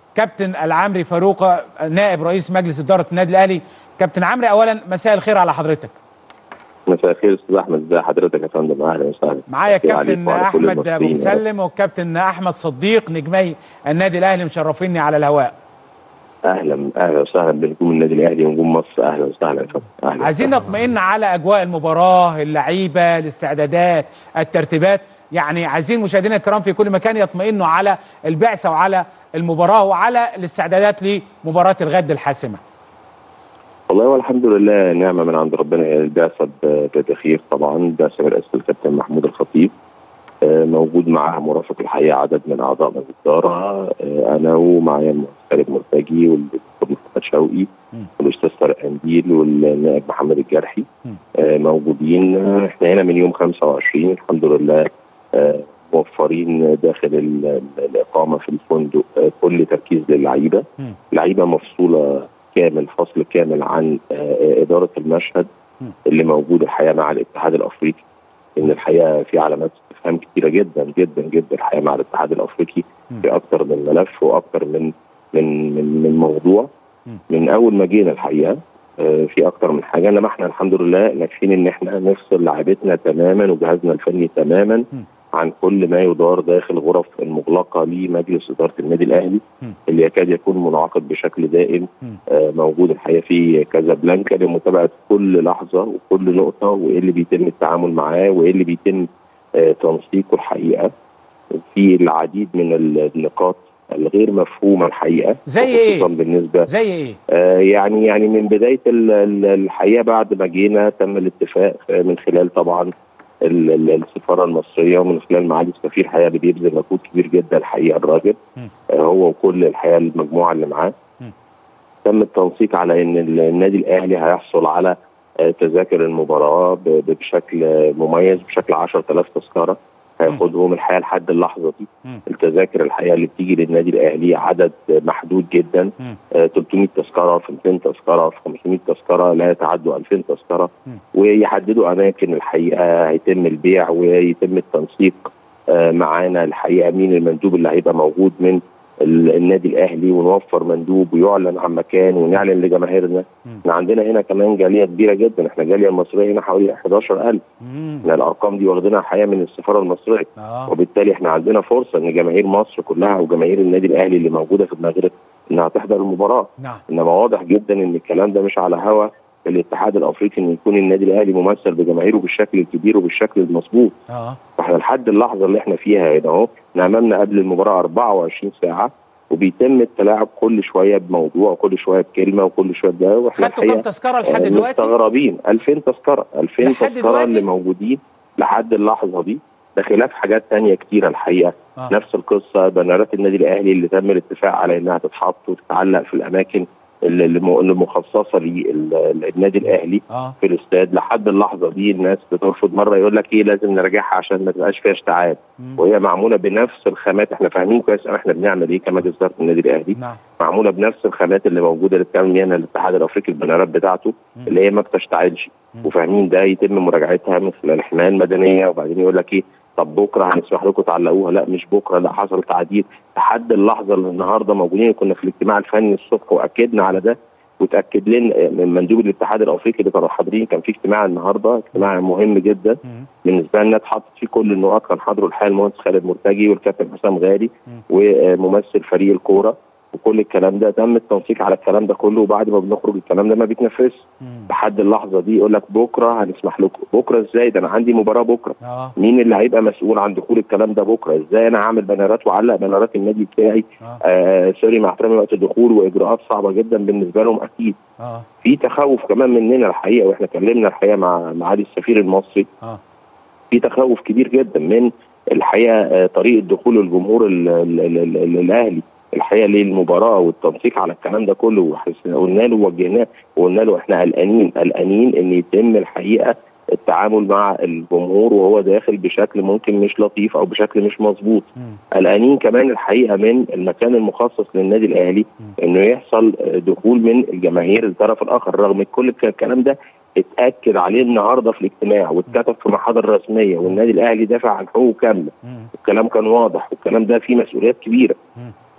كابتن العمري فاروق نائب رئيس مجلس اداره النادي الاهلي كابتن عمري اولا مساء الخير على حضرتك مساء الخير استاذ احمد ازي حضرتك يا فندم اهلا وسهلا معايا مساء عليك الكابتن وعلى كل احمد ابو المصريين. مسلم والكابتن احمد صديق نجمي النادي الاهلي مشرفيني على الهواء اهلا اهلا وسهلا بنجوم النادي الاهلي ونجوم مصر اهلا وسهلا يا فندم اهلا عايزين وسهلا. نطمئن على اجواء المباراه اللعيبه الاستعدادات الترتيبات يعني عايزين مشاهدينا الكرام في كل مكان يطمئنوا على البعثه وعلى المباراه وعلى الاستعدادات لمباراه الغد الحاسمه والله والحمد لله نعمه من عند ربنا هي البعثه ب- بتخير طبعا بعثه برئاسه الكابتن محمود الخطيب آه، موجود معاها مرافق الحقيقه عدد من اعضاء مجلس الاداره آه، انا ومعايا المهندس خالد مرتجي والدكتور محمد شوقي والاستاذ طارق قنديل والنائب محمد الجرحي مم. آه، موجودين آه، احنا هنا من يوم 25 الحمد لله آه، موفرين داخل ال- ال- الاقامه في الفندق آه، كل تركيز للعيبه مم. لعيبه مفصوله كامل فصل كامل عن آه، اداره المشهد مم. اللي موجود الحقيقه مع الاتحاد الافريقي ان الحقيقه في علامات استفهام كثيره جدا جدا جدا الحقيقه مع الاتحاد الافريقي مم. في اكثر من ملف واكثر من من من من موضوع مم. من اول ما جينا الحقيقه آه، في اكتر من حاجه انما احنا الحمد لله ناجحين ان احنا نفصل لعيبتنا تماما وجهازنا الفني تماما مم. عن كل ما يدار داخل غرف المغلقه لمجلس اداره النادي الاهلي مم. اللي يكاد يكون منعقد بشكل دائم مم. آه، موجود الحقيقه في كازابلانكا لمتابعه كل لحظه وكل نقطه وايه اللي بيتم التعامل معاه وايه اللي بيتم آه، تنسيقه الحقيقه في العديد من النقاط الغير مفهومه الحقيقه زي إيه؟ خصوصا بالنسبه زي ايه آه، يعني يعني من بدايه ال- ال- الحقيقه بعد ما جينا تم الاتفاق آه، من خلال طبعا ال- ال- السفاره المصريه ومن خلال معالي السفير الحقيقه اللي بيبذل مجهود كبير جدا الحقيقه الراجل مم. آه، هو وكل الحقيقه المجموعه اللي معاه مم. تم التنسيق على ان ال- النادي الاهلي هيحصل على آه، تذاكر المباراه ب- ب- بشكل آه، مميز بشكل 10000 تذكره هياخدهم الحقيقه لحد اللحظه دي مم. التذاكر الحقيقه اللي بتيجي للنادي الاهلي عدد محدود جدا مم. آه، 300 تذكره في 200 تذكره في 500 تذكره لا يتعدوا 2000 تذكره مم. ويحددوا اماكن الحقيقه هيتم البيع ويتم التنسيق آه، معانا الحقيقه مين المندوب اللي هيبقى موجود من ال- النادي الاهلي ونوفر مندوب ويعلن عن مكان ونعلن لجماهيرنا مم. احنا عندنا هنا كمان جاليه كبيره جدا احنا الجاليه المصريه هنا حوالي 11000 مم. احنا الارقام دي واخدينها الحقيقه من السفاره المصريه اه وبالتالي احنا عندنا فرصه ان جماهير مصر كلها وجماهير النادي الاهلي اللي موجوده في المغرب انها تحضر المباراه نعم انما واضح جدا ان الكلام ده مش على هوا الاتحاد الافريقي ان يكون النادي الاهلي ممثل بجماهيره بالشكل الكبير وبالشكل المظبوط اه فاحنا لحد اللحظه اللي احنا فيها هنا اهو احنا امامنا قبل المباراه 24 ساعه وبيتم التلاعب كل شويه بموضوع وكل شويه بكلمه وكل شويه بده واحنا خدتوا كام تذكره لحد آه، دلوقتي مستغربين 2000 تذكره 2000 لحد تذكره دلوقتي؟ اللي موجودين لحد اللحظه دي ده خلاف حاجات تانية كتيرة الحقيقة آه. نفس القصة بنرات النادي الأهلي اللي تم الاتفاق على إنها تتحط وتتعلق في الأماكن اللي اللي م- اللي مخصصة للنادي الأهلي اه في الاستاد لحد اللحظة دي الناس بترفض مرة يقول لك إيه لازم نراجعها عشان ما تبقاش فيها اشتعال مم. وهي معمولة بنفس الخامات احنا فاهمين كويس أوي احنا بنعمل إيه كمجلس إدارة النادي الأهلي نعم معموله بنفس الخامات اللي موجوده اللي بتعمل بيها الاتحاد الافريقي البنرات بتاعته مم. اللي هي ما بتشتعلش مم. وفاهمين ده يتم مراجعتها من خلال الحمايه المدنيه وبعدين يقول لك ايه طب بكره هنسمح لكم تعلقوها لا مش بكره لا حصل تعديل لحد اللحظه اللي النهارده موجودين كنا في الاجتماع الفني الصبح واكدنا على ده وتاكد لنا من مندوب الاتحاد الافريقي اللي كانوا حاضرين كان في اجتماع النهارده اجتماع مهم جدا مم. بالنسبه لنا اتحطت فيه كل النقاط كان حاضره الحقيقه المهندس خالد مرتجي والكابتن حسام غالي مم. وممثل فريق الكوره وكل الكلام ده تم التنسيق على الكلام ده كله وبعد ما بنخرج الكلام ده ما بيتنفذش مم. لحد اللحظه دي يقول لك بكره هنسمح لكم بكره ازاي ده انا عندي مباراه بكره اه مين اللي هيبقى مسؤول عن دخول الكلام ده بكره ازاي انا هعمل بنرات واعلق بنرات النادي بتاعي اه آه سوري مع احترامي وقت الدخول واجراءات صعبه جدا بالنسبه لهم اكيد اه في تخوف كمان مننا الحقيقه واحنا كلمنا الحقيقه مع معالي السفير المصري اه في تخوف كبير جدا من الحقيقه آه، طريقه دخول الجمهور ال- ال- ال- ال- ال- الاهلي الحقيقه للمباراه والتنسيق على الكلام ده كله وحس- قلنا له وجهناه وقلنا له احنا قلقانين قلقانين ان يتم الحقيقه التعامل مع الجمهور وهو داخل بشكل ممكن مش لطيف او بشكل مش مظبوط مم. قلقانين كمان الحقيقه من المكان المخصص للنادي الاهلي انه يحصل دخول من الجماهير الطرف الاخر رغم كل الكلام ده اتاكد عليه النهارده في الاجتماع واتكتب في محاضر رسميه والنادي الاهلي دافع عن حقوقه كامله مم. الكلام كان واضح والكلام ده فيه مسؤوليات كبيره مم.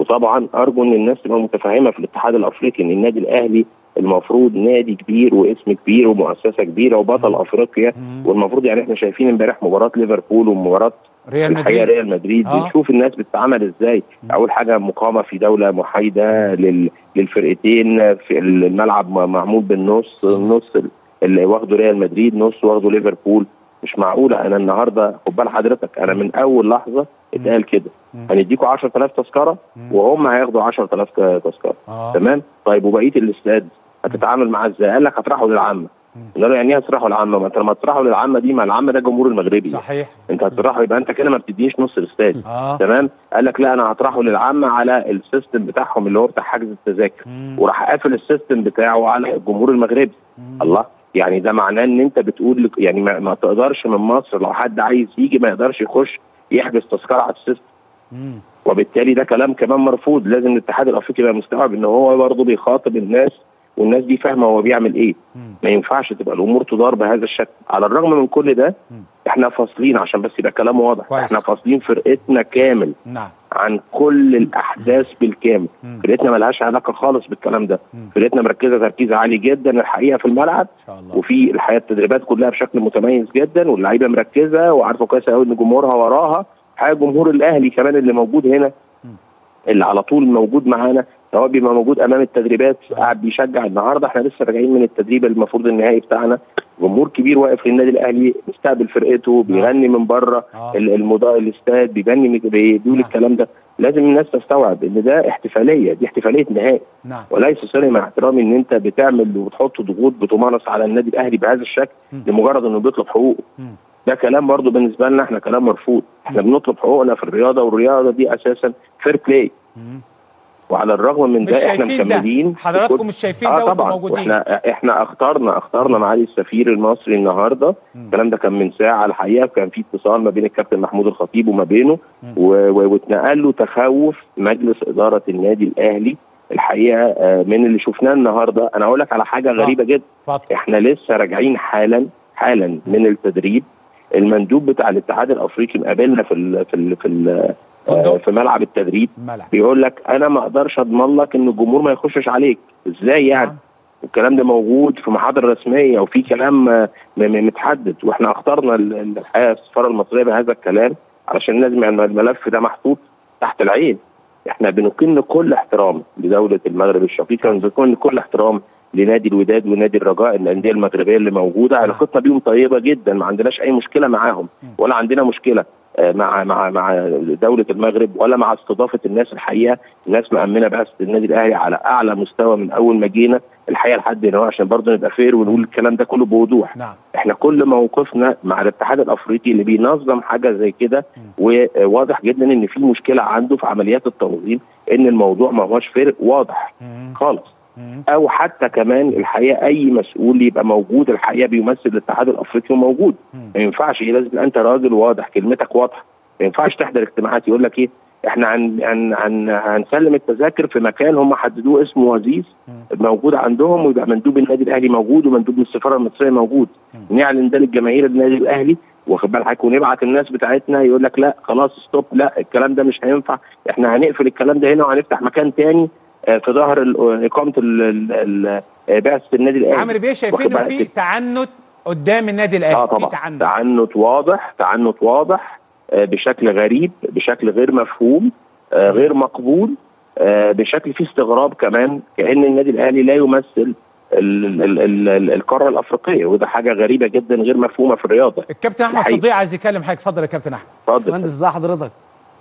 وطبعا ارجو ان الناس تبقى متفهمه في الاتحاد الافريقي ان النادي الاهلي المفروض نادي كبير واسم كبير ومؤسسه كبيره وبطل افريقيا والمفروض يعني احنا شايفين امبارح مباراه ليفربول ومباراه ريال الحقيقه مدريد ريال مدريد آه. بنشوف الناس بتتعامل ازاي اول حاجه مقامه في دوله محايده لل... للفرقتين في الملعب م- معمول بالنص النص اللي واخده ريال مدريد نص واخده ليفربول مش معقوله انا النهارده خد بال حضرتك انا من اول لحظه اتقال كده هنديكوا 10000 تذكره وهم هياخدوا 10000 تذكره آه. تمام طيب وبقيه الاستاد هتتعامل معاه ازاي قال لك هتروحوا للعامه قلنا له يعني ايه هتروحوا للعامه ما انت لما تروحوا للعامه دي ما العامه ده جمهور المغربي صحيح انت هتطرحه يبقى انت كده ما بتدينيش نص الاستاد اه تمام قال لك لا انا هطرحه للعامه على السيستم بتاعهم اللي هو بتاع حجز التذاكر مم. وراح قافل السيستم بتاعه على الجمهور المغربي الله يعني ده معناه ان انت بتقول لك- يعني ما, ما تقدرش من مصر لو حد عايز يجي ما يقدرش يخش يحجز تذكره على السيستم مم. وبالتالي ده كلام كمان مرفوض لازم الاتحاد الافريقي يبقى مستوعب ان هو برضه بيخاطب الناس والناس دي فاهمه هو بيعمل ايه مم. ما ينفعش تبقى الامور تدار بهذا الشكل على الرغم من كل ده مم. احنا فاصلين عشان بس يبقى كلام واضح كويس. احنا فاصلين فرقتنا كامل نعم عن كل الاحداث بالكامل مم. فرقتنا ملهاش علاقه خالص بالكلام ده مم. فرقتنا مركزه تركيز عالي جدا الحقيقه في الملعب ان شاء الله وفي الحقيقه التدريبات كلها بشكل متميز جدا واللعيبه مركزه وعارفه كويس قوي ان جمهورها وراها حاجه جمهور الاهلي كمان اللي موجود هنا اللي على طول موجود معانا سواء بيبقى موجود امام التدريبات قاعد بيشجع النهارده احنا لسه راجعين من التدريب المفروض النهائي بتاعنا جمهور كبير واقف للنادي الاهلي مستقبل فرقته بيغني من بره آه. ال- المضاء الاستاد بيغني من- بيقول نعم. الكلام ده لازم الناس تستوعب ان ده احتفاليه دي احتفاليه نهائي نعم وليس سوري مع احترامي ان انت بتعمل وبتحط ضغوط بتمارس على النادي الاهلي بهذا الشكل مم. لمجرد انه بيطلب حقوقه مم. ده كلام برضه بالنسبه لنا احنا كلام مرفوض احنا بنطلب حقوقنا في الرياضه والرياضه دي اساسا فير بلاي مم. وعلى الرغم من مش ده احنا شايفين ده. مكملين حضراتكم في كل- مش شايفين اه ده وانتم طبعا موجودين. واحنا احنا اخترنا اخترنا معالي السفير المصري النهارده مم. الكلام ده كان من ساعه الحقيقه كان في اتصال ما بين الكابتن محمود الخطيب وما بينه مم. و- و- واتنقل له تخوف مجلس اداره النادي الاهلي الحقيقه آه، من اللي شفناه النهارده انا اقول لك على حاجه غريبه جدا اتفضل احنا لسه راجعين حالا حالا من التدريب المندوب بتاع الاتحاد الافريقي مقابلنا في ال في ال في ال فندق؟ آه، في ملعب التدريب الملعب بيقول لك انا ما اقدرش اضمن لك ان الجمهور ما يخشش عليك ازاي يعني نعم. والكلام ده موجود في محاضر رسميه وفي كلام آه، م- م- متحدد واحنا اخترنا ال- ال- الحقيقه السفاره المصريه بهذا الكلام علشان لازم يعني الملف ده محطوط تحت العين احنا بنكن كل احترام لدوله المغرب الشقيقه بنكن كل احترام لنادي الوداد ونادي الرجاء الانديه المغربيه اللي موجوده علاقتنا بيهم طيبه جدا ما عندناش اي مشكله معاهم ولا عندنا مشكله آه، مع مع مع دوله المغرب ولا مع استضافه الناس الحقيقه الناس مامنه بعثه النادي الاهلي على اعلى مستوى من اول ما جينا الحقيقه لحد هنا عشان برضه نبقى فير ونقول الكلام ده كله بوضوح نعم احنا كل موقفنا مع الاتحاد الافريقي اللي بينظم حاجه زي كده وواضح جدا ان في مشكله عنده في عمليات التنظيم ان الموضوع ما هوش فارق واضح مم. خالص مم. او حتى كمان الحقيقه اي مسؤول يبقى موجود الحقيقه بيمثل الاتحاد الافريقي وموجود مم. ما ينفعش لازم يبقى انت راجل واضح كلمتك واضحه ما ينفعش تحضر اجتماعات يقول لك ايه احنا هن هن هن هنسلم التذاكر في مكان هم حددوه اسمه وزيز موجود عندهم ويبقى مندوب النادي الاهلي موجود ومندوب من السفاره المصريه موجود نعلن ده للجماهير النادي الاهلي واخد بال حضرتك ونبعت الناس بتاعتنا يقول لك لا خلاص ستوب لا الكلام ده مش هينفع احنا هنقفل الكلام ده هنا وهنفتح مكان تاني آه، في ظهر ال- اقامه ال- ال- ال- آه، بعثه النادي الاهلي عمرو بيه واخد شايفين انه بالك في تعنت قدام النادي الاهلي اه في طبعا تعنت تعنت واضح تعنت واضح آه، بشكل غريب بشكل غير مفهوم آه، غير مقبول آه، بشكل فيه استغراب كمان كان النادي الاهلي لا يمثل ال- ال- ال- ال- القاره الافريقيه وده حاجه غريبه جدا غير مفهومه في الرياضه الكابتن احمد الحقيقة. صديق عايز يكلم حضرتك اتفضل يا كابتن احمد اتفضل مهندس ازي حضرتك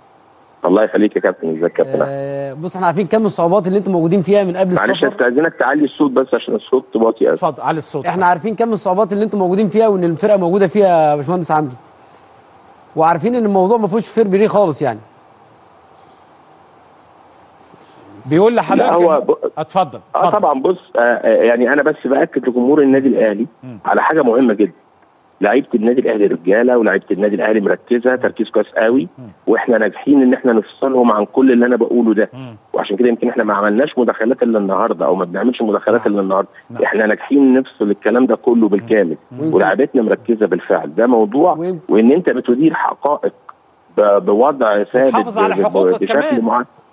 الله يخليك يا كابتن ازيك يا كابتن أحمد؟ آه بص احنا عارفين كم الصعوبات اللي انتم موجودين فيها من قبل معلش السفر استاذنك تعلي الصوت بس عشان الصوت واطي أوي. اتفضل على الصوت احنا عارفين كم الصعوبات اللي انتم موجودين فيها وان الفرقه موجوده فيها يا باشمهندس عمرو وعارفين ان الموضوع ما فيهوش فير بلاي خالص يعني بيقول لحضرتك لا، هو إن- ب- اتفضل اه اتفضل. طبعا بص آه آه، يعني انا بس باكد لجمهور النادي الاهلي مم. على حاجه مهمه جدا لعيبه النادي الاهلي رجاله ولعيبه النادي الاهلي مركزه تركيز كويس قوي واحنا ناجحين ان احنا نفصلهم عن كل اللي انا بقوله ده مم. وعشان كده يمكن احنا ما عملناش مداخلات الا النهارده او ما بنعملش مداخلات نعم. الا النهارده نعم. احنا ناجحين نفصل الكلام ده كله بالكامل ولاعيبتنا مركزه بالفعل ده موضوع ويم- وان انت بتدير حقائق ب- بوضع ثابت وتحافظ على ب- ب- حقوقك بشكل كمان. معين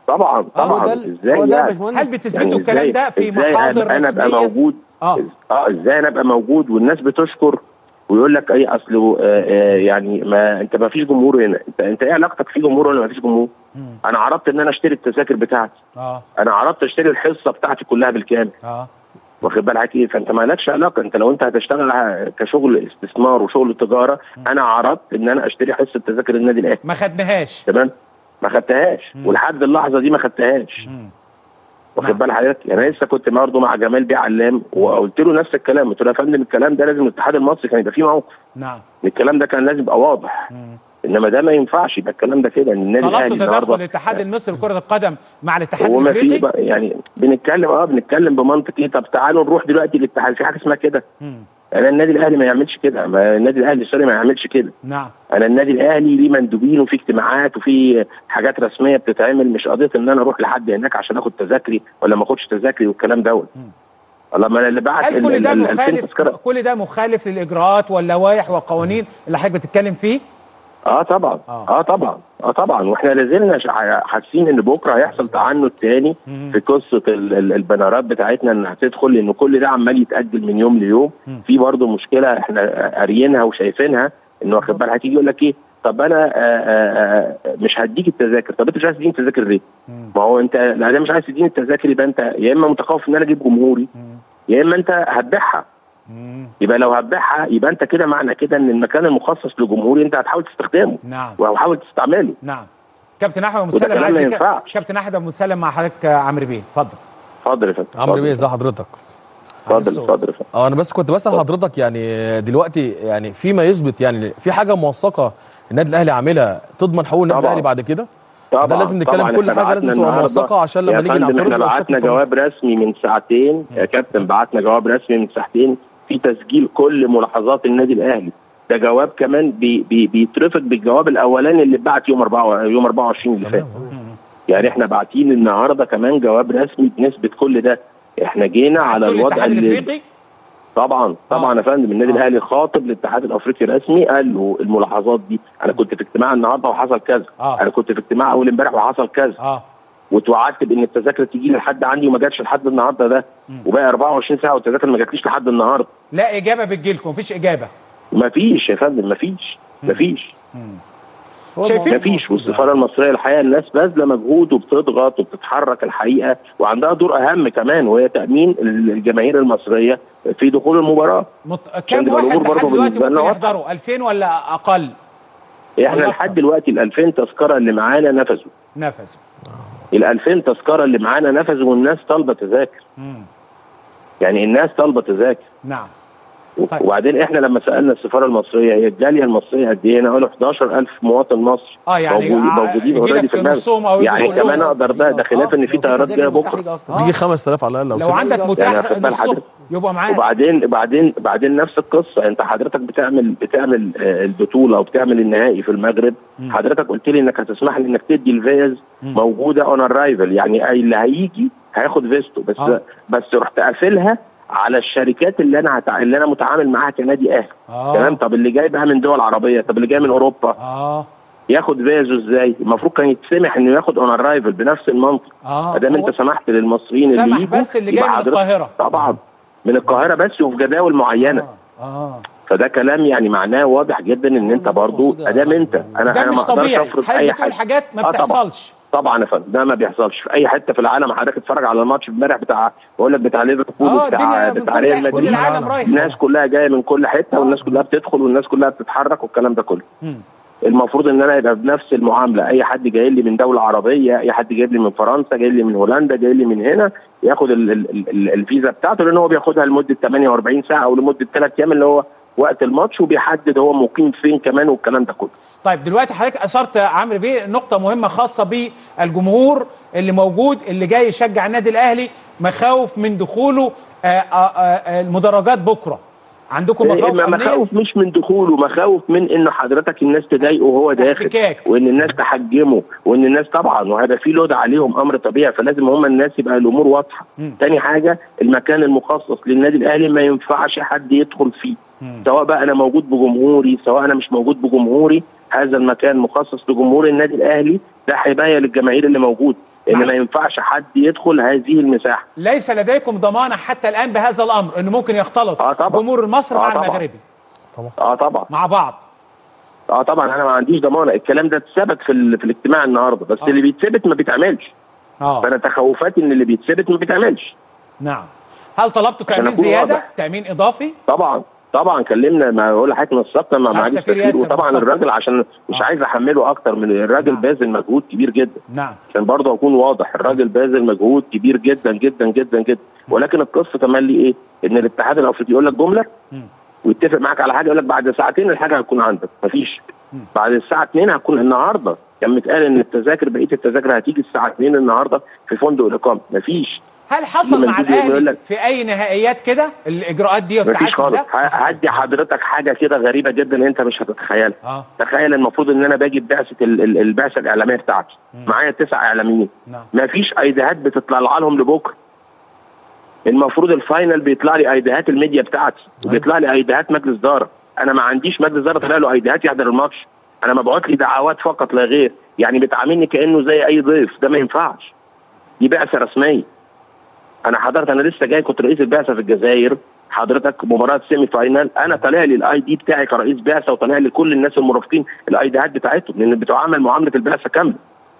طبعا هو طبعا ده ال- ازاي هو ده يا يعني؟ باشمهندس هل بتثبتوا الكلام إزاي- ده في إزاي محاضر أنا- انا ابقى رسمية؟ موجود اه اه ازاي انا ابقى موجود والناس بتشكر ويقول لك ايه اصل آه آه يعني ما انت ما فيش جمهور هنا انت انت ايه علاقتك في جمهور ولا ما فيش جمهور؟ انا عرضت ان انا اشتري التذاكر بتاعتي اه انا عرضت اشتري الحصه بتاعتي كلها بالكامل اه واخد بالك ايه فانت ما لكش علاقه انت لو انت هتشتغل ع- كشغل استثمار وشغل تجاره انا عرضت ان انا اشتري حصه تذاكر النادي الاهلي ما خدناهاش تمام ما خدتهاش ولحد اللحظه دي ما خدتهاش مم. واخد بال حضرتك يعني انا لسه كنت برضه مع جمال بيه علام وقلت له نفس الكلام قلت له يا فندم الكلام ده لازم الاتحاد المصري كان يبقى فيه موقف نعم الكلام ده كان لازم يبقى واضح مم. انما ده ما ينفعش يبقى الكلام ده كده ان النادي طلبتوا الاهلي تدخل النهارده الاتحاد المصري لكرة القدم مع الاتحاد هو ما في الافريقي؟ بقى يعني بنتكلم اه بنتكلم بمنطق ايه طب تعالوا نروح دلوقتي للاتحاد في حاجه اسمها كده مم. انا النادي الاهلي ما يعملش كده ما النادي الاهلي سوري ما يعملش كده نعم انا النادي الاهلي ليه مندوبين وفي اجتماعات وفي حاجات رسميه بتتعمل مش قضيه ان انا اروح لحد هناك عشان اخد تذاكري ولا ما اخدش تذاكري والكلام دوت الله ما انا اللي بعت هل كل ده ال- ال- 2000 مخالف تذكره كل ده مخالف للاجراءات واللوائح والقوانين اللي حضرتك بتتكلم فيه؟ اه طبعا آه. اه, طبعا اه طبعا واحنا لازلنا شع- حاسين ان بكره هيحصل تعنت تاني مم. في قصه ال- ال- البنرات بتاعتنا انها تدخل لان كل ده عمال يتاجل من يوم ليوم مم. في برضه مشكله احنا قاريينها وشايفينها انه واخد بالك هتيجي يقول لك ايه طب انا آه آه آه مش هديك التذاكر طب انت مش عايز تديني التذاكر ليه؟ مم. ما هو انت لا ده مش عايز تديني التذاكر يبقى انت يا اما متخوف ان انا اجيب جمهوري مم. يا اما انت هتبيعها مم. يبقى لو هتبيعها يبقى انت كده معنى كده ان المكان المخصص لجمهوري انت هتحاول تستخدمه نعم وهتحاول تستعمله نعم كابتن احمد ابو وده مسلم كلام عايز ما يك- ينفعش. كابتن احمد ابو مسلم مع حضرتك آه، عمرو بيه اتفضل اتفضل يا فندم عمرو بيه اتفضل ازي حضرتك اتفضل الصوت. اتفضل يا فندم اه انا بس كنت بسال حضرتك يعني دلوقتي يعني فيما يثبت يعني في حاجه موثقه النادي الاهلي عاملها تضمن حقوق النادي طبعا. الاهلي بعد كده طبعا ده لازم نتكلم طبعا كل احنا حاجة لازم بعتنا تبقى النهاردة- موثقة عشان لما يا نيجي فندم نعترض احنا يبقى بعتنا بشكل جواب رسمي من ساعتين يا كابتن بعتنا جواب رسمي من ساعتين في تسجيل كل ملاحظات النادي الاهلي ده جواب كمان بي بي بيترفق بالجواب الاولاني اللي اتبعت يوم 4 يوم 24 اللي فات يعني احنا باعتين النهارده كمان جواب رسمي بنسبه كل ده احنا جينا على بعتوا الوضع الاتحاد اللي الافريقي طبعا طبعا آه. يا فندم النادي آه. الاهلي خاطب الاتحاد الافريقي رسمي قال له الملاحظات دي انا كنت في اجتماع النهارده وحصل كذا آه. انا كنت في اجتماع اول امبارح وحصل كذا اه واتوعدت بان التذاكر تيجي لي لحد عندي وما جاتش لحد النهارده ده وبقى 24 ساعه والتذاكر ما جاتليش لحد النهارده لا اجابه بتجيلكم مفيش اجابه ما فيش يا فندم ما فيش ما فيش هو شايفين؟ ما الموضوع فيش موجود والسفاره المصريه الحقيقه الناس باذله مجهود وبتضغط وبتتحرك الحقيقه وعندها دور اهم كمان وهي تامين الجماهير المصريه في دخول المباراه مط... عشان كم تبقى واحد الأمور لحد برضه دلوقتي بالنسبة لنا ممكن واضحة. يحضروا 2000 ولا اقل احنا والله لحد أكتر. دلوقتي ال 2000 تذكره اللي معانا نفذوا نفذوا ال 2000 تذكره اللي معانا نفذوا والناس طالبه تذاكر مم. يعني الناس طالبه تذاكر نعم و- طيب. وبعدين احنا لما سالنا السفاره المصريه هي الجاليه المصريه قد ايه؟ قالوا 11000 مواطن مصري اه يعني موجود- ع- موجودين يجي اوريدي لك في المغرب نصهم أو يعني يجوا كمان كلهم. اقدر ده ده خلاف ان في لو طيارات تذاكر جايه متاح بكره يجي أكتر. آه. بيجي 5000 على الاقل لو ست. عندك يعني متاح واخد بال نصهم حضرتك؟ يبقى معاك وبعدين بعدين بعدين نفس القصه انت حضرتك بتعمل بتعمل آه، البطوله وبتعمل النهائي في المغرب حضرتك قلت لي انك هتسمح لي انك تدي الفيز موجوده اون ارايفل يعني اي اللي هيجي هياخد فيزته بس آه. بس رحت قافلها على الشركات اللي انا هتع... اللي انا متعامل معاها كنادي اهلي آه. تمام طب اللي جاي بقى من دول عربيه طب اللي جاي من اوروبا اه ياخد فيزو ازاي المفروض كان يتسمح انه ياخد اون ارايفل بنفس المنطق اه ما دام هو انت سمحت للمصريين سمح اللي يجوا بس اللي يبقى جاي من حضرتك- القاهرة. طبعا من القاهره بس وفي جداول معينه اه اه فده كلام يعني معناه واضح جدا ان انت برضو ادام انت انا ده انا مش ما اقدرش طبيعي افرض حضرتك اي بتقول حاجه حاجات ما آه طبعا. بتحصلش طبعا يا فندم ده ما بيحصلش في اي حته في العالم حضرتك اتفرج على الماتش امبارح بتاع بقول لك بتاع ليفربول اه بتاع الدنيا من بتاع ريال كل, كل مدريد العالم رايح الناس كلها جايه من كل حته والناس كلها بتدخل والناس كلها بتتحرك والكلام ده كله مم. المفروض ان انا يبقى بنفس المعامله اي حد جاي لي من دوله عربيه اي حد جاي لي من فرنسا جاي لي من هولندا جاي لي من هنا ياخد ال ال ال الفيزا بتاعته لان هو بياخدها لمده 48 ساعه او لمده 3 ايام اللي هو وقت الماتش وبيحدد هو مقيم فين كمان والكلام ده كله طيب دلوقتي حضرتك اثرت يا عمرو بيه نقطه مهمه خاصه بالجمهور اللي موجود اللي جاي يشجع النادي الاهلي مخاوف من دخوله آه، آه، آه، المدرجات بكره عندكم مخاوف إيه، أمنية؟ مخاوف مش من دخوله مخاوف من انه حضرتك الناس تضايقه وهو داخل احتكاك. وان الناس تحجمه وان الناس طبعا وهذا في لود عليهم امر طبيعي فلازم هم الناس يبقى الامور واضحه تاني حاجه المكان المخصص للنادي الاهلي ما ينفعش حد يدخل فيه سواء بقى انا موجود بجمهوري سواء انا مش موجود بجمهوري هذا المكان مخصص لجمهور النادي الاهلي ده حمايه للجماهير اللي موجود ان مع- ما ينفعش حد يدخل هذه المساحه ليس لديكم ضمانه حتى الان بهذا الامر انه ممكن يختلط آه طبعا. جمهور مصر آه مع طبعا. المغربي اه طبعا مع بعض اه طبعا انا ما عنديش ضمانه الكلام ده اتثبت في, ال... في الاجتماع النهارده بس آه. اللي بيتثبت ما بيتعملش اه فانا تخوفاتي ان اللي بيتثبت ما بيتعملش نعم هل طلبتوا عشان تامين أكون زياده واضح. تامين اضافي طبعا طبعا كلمنا ما بقول لحضرتك نسقنا مع سعادة معالي السفير السفير ياسر وطبعا مصطفى. الراجل عشان مش آه. عايز احمله اكتر من الراجل نعم. باذل مجهود كبير جدا نعم عشان برضه اكون واضح الراجل باذل مجهود كبير جدا جدا جدا جدا ولكن القصه تملي ايه؟ ان الاتحاد الافريقي يقول لك جمله مم. ويتفق معاك على حاجه يقول لك بعد ساعتين الحاجه هتكون عندك مفيش بعد الساعه 2 هتكون النهارده كان متقال ان التذاكر بقيه التذاكر هتيجي الساعه 2 النهارده في فندق الاقامه مفيش هل حصل لما مع الفيديو يقول الاهلي لك- في اي نهائيات كده الاجراءات دي مفيش والتعسف خالص ده ه- هدي حضرتك حاجه كده غريبه جدا انت مش هتتخيلها اه تخيل المفروض ان انا باجي ببعثه ال- ال- البعثه الاعلاميه بتاعتي معايا تسع اعلاميين نعم مفيش ايديهات بتطلع لهم لبكره المفروض الفاينل بيطلع لي ايديهات الميديا بتاعتي وبيطلع لي ايديهات مجلس اداره انا ما عنديش مجلس اداره طلع له ايديهات يحضر الماتش انا مبعوت لي دعوات فقط لا غير يعني بتعاملني كانه زي اي ضيف ده ما ينفعش دي بعثه رسميه انا حضرت انا لسه جاي كنت رئيس البعثه في الجزائر حضرتك مباراه سيمي فاينال انا طالع لي الاي دي بتاعي كرئيس بعثه وطالع لي كل الناس المرافقين الايديهات بتاعتهم لان بتعامل معامله البعثه كامله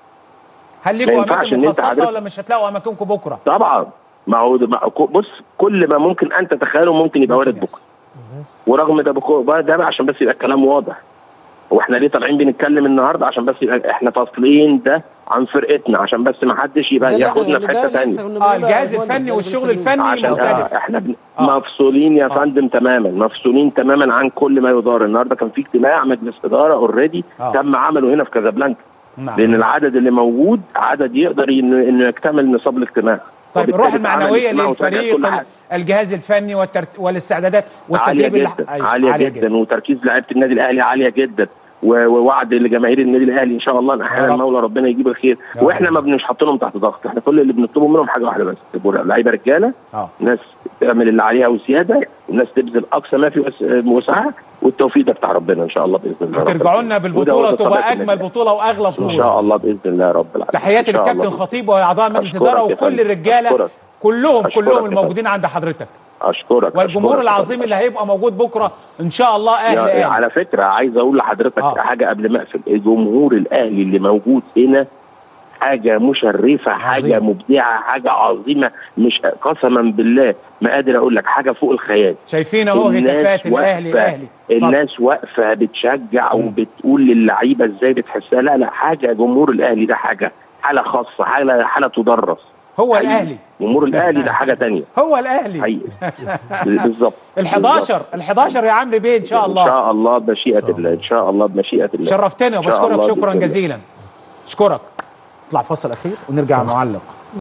هل ما ليكم ينفعش اماكن إن أنت مخصصه حضرتك- ولا مش هتلاقوا اماكنكم بكره طبعا ما هو ما هو بص كل ما ممكن انت تتخيله ممكن يبقى وارد بكره ورغم ده بكو ده بقى عشان بس يبقى الكلام واضح واحنا ليه طالعين بنتكلم النهارده عشان بس يبقى احنا فاصلين ده عن فرقتنا عشان بس ما حدش يبقى ده اللي- ياخدنا في ده حته اللي لسه ثانيه كنا اه بنقوله يا الجهاز باشمهندس، الفني ده والشغل لسه بنقوله. الفني عشان آه مختلف احنا بن... آه. مفصولين يا آه. فندم تماما مفصولين تماما عن كل ما يدار النهارده كان في اجتماع مجلس اداره اوريدي آه. تم عمله هنا في كازابلانكا نعم لان العدد اللي موجود عدد يقدر انه انه يكتمل نصاب الاجتماع طيب الروح وبالتالي اتعمل المعنويه اجتماع وتراجع للفريق كل حاجة. الجهاز الفني والترت... والاستعدادات عاليه والتدريب جدا اللي- أيوة، عاليه, عالية جدا. وتركيز لعيبه النادي الاهلي عاليه جدا و- ووعد لجماهير النادي الاهلي ان شاء الله ان احيانا رب. المولى ربنا يجيب الخير يا واحنا ما بنش حاطينهم تحت ضغط احنا كل اللي بنطلبه منهم حاجه واحده بس يبقوا لعيبه رجاله اه ناس تعمل اللي عليها وزياده والناس تبذل اقصى ما في وس- وسعها والتوفيق ده بتاع ربنا ان شاء الله باذن الله رب وترجعوا لنا العالمين. بالبطوله وده هو وتبقى طبيعة اجمل النادي. بطوله واغلى ان بطوله شاء الله باذن الله رب العالمين تحياتي إن شاء للكابتن الله. خطيب واعضاء مجلس أشكرك الاداره يا وكل فندم. الرجاله أشكرك. كلهم أشكرك كلهم يا الموجودين عند حضرتك اشكرك والجمهور أشكرك. العظيم اللي هيبقى موجود بكره ان شاء الله اهل يا اهل على فكره عايز اقول لحضرتك آه. آه. حاجه قبل ما اقفل الجمهور الاهلي اللي موجود هنا حاجه مشرفه حاجه عظيم. مبدعه حاجه عظيمه مش قسما بالله ما قادر اقول لك حاجه فوق الخيال شايفين اهو هتافات الاهلي الاهلي اتفضل. الناس واقفه بتشجع وبتقول للعيبه ازاي بتحسها لا لا حاجه جمهور الاهلي ده حاجه حاله خاصه حاله حاله تدرس هو حقيقي. الاهلي جمهور الاهلي ده حاجه تانية هو الاهلي حقيقي بالظبط ال 11 ال 11 يا عمرو بيه ان شاء ان الله شاء الله بمشيئه الله ان شاء الله بمشيئه الله شرفتنا إن شاء وبشكرك الله شكرا بإذن الله. جزيلا اشكرك نطلع فاصل اخير ونرجع نعلق